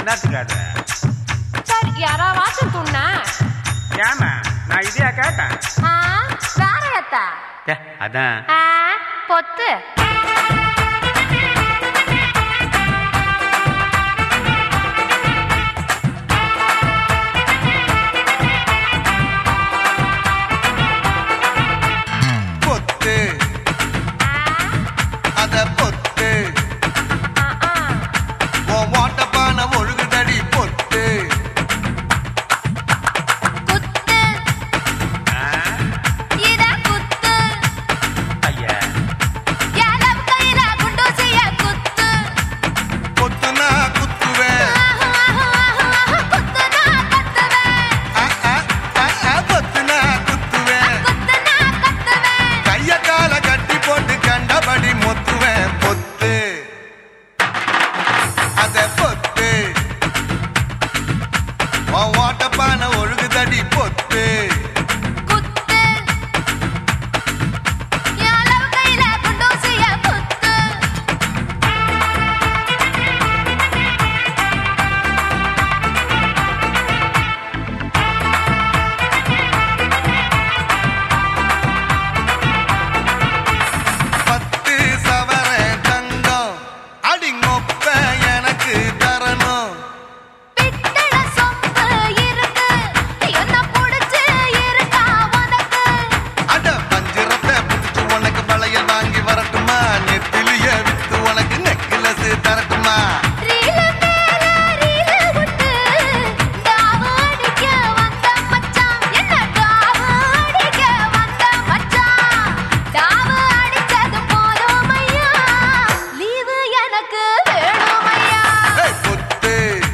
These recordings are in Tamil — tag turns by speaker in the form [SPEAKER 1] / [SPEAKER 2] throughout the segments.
[SPEAKER 1] என்னத்துக்கு அது
[SPEAKER 2] சரி யாராவாச்சும் துண்ணா
[SPEAKER 1] ஏமா நான் இதையா கேட்டேன்
[SPEAKER 2] ஆ வேற எத்தா
[SPEAKER 1] ஏ, அதான்
[SPEAKER 2] ஆ பொத்து
[SPEAKER 3] பொத்து அத பொத்து
[SPEAKER 2] ஆ ஆ
[SPEAKER 3] உன் ஓட்டப்பான ஒழுகுதடி பொத்து
[SPEAKER 2] குத்து
[SPEAKER 1] ஆ,
[SPEAKER 2] இத குத்து
[SPEAKER 1] ஐயா
[SPEAKER 2] எலம் கையில குண்டூசிய குத்து
[SPEAKER 3] பொத்துனா குத்துவேன்
[SPEAKER 2] குத்துனா கத்துவேன்
[SPEAKER 3] அ, அ, அ, அ, பொத்துனா குத்துவேன்
[SPEAKER 2] குத்துனா கத்துவேன்
[SPEAKER 3] கைய கால கட்டி போட்டு கண்டபடி மொத்துவேன் பொத்து அத பொத்து உன் ஓட்டப்பான ஒழுகுதடி பொத்து
[SPEAKER 2] குத்து எலம் கையில குண்டூசிய குத்து
[SPEAKER 3] பத்து சவர தங்கம் அடிங்கொப்ப எனக்கு தரணும்
[SPEAKER 2] பித்தள சொம்பு இருக்கு என்ன புடிச்சு இருக்கா உனக்கு
[SPEAKER 3] அட பஞ்சிரத்தை புடிச்சு உனக்கு வளையல் வாங்கி வரட்டுமா நெத்திலிய வித்து உனக்கு நெக்லஸ் தரட்டுமா
[SPEAKER 2] ரீல மேல ரீல விட்டு டாவு அடிக்க வந்த மச்சான் என்ன டாவு அடிக்க வந்த மச்சான் டாவு அடிச்சது போதும் ஐயா லீவு எனக்கு வேணும் ஐயா
[SPEAKER 3] ஏய், பொத்து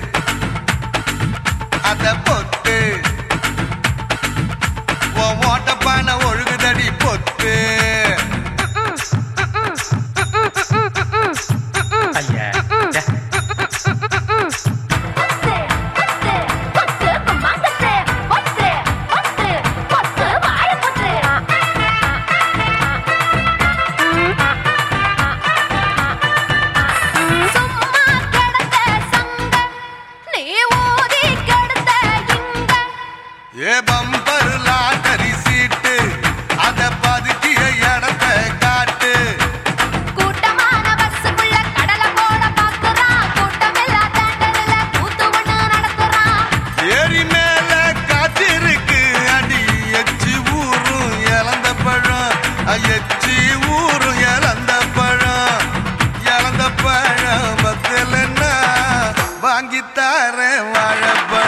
[SPEAKER 3] அத பொத்து உன் ஓட்டப்பான ஒழுகுதடி பொத்து
[SPEAKER 1] ஐயா ஏ,
[SPEAKER 2] பொத்து பொத்து பொத்து கும்மாசத்து பொத்து பொத்து பொத்து வாழ பொத்து சும்மா கிடந்த சங்க நீ ஊதி கிடந்த இங்க
[SPEAKER 3] ஏ பம்பர் லாட்டரி சீட்டு அத பதுக்கிய இடத்த காட்டு
[SPEAKER 2] கூட்டமான பஸ்ஸுக்குள்ள கடலை போட பாக்குறான் கூட்டமில்லா தேட்டரில் கூத்து ஒண்ணு நடத்துறான்
[SPEAKER 3] ஏரி மேல காத்திருக்கு அடி எச்சி ஊரும் இழந்த பழம் அ, எச்சி ஊரும் இழந்த பழம் இழந்த பழம் பத்தலன்னா வாங்கி தாரேன் வாழைப்பழம்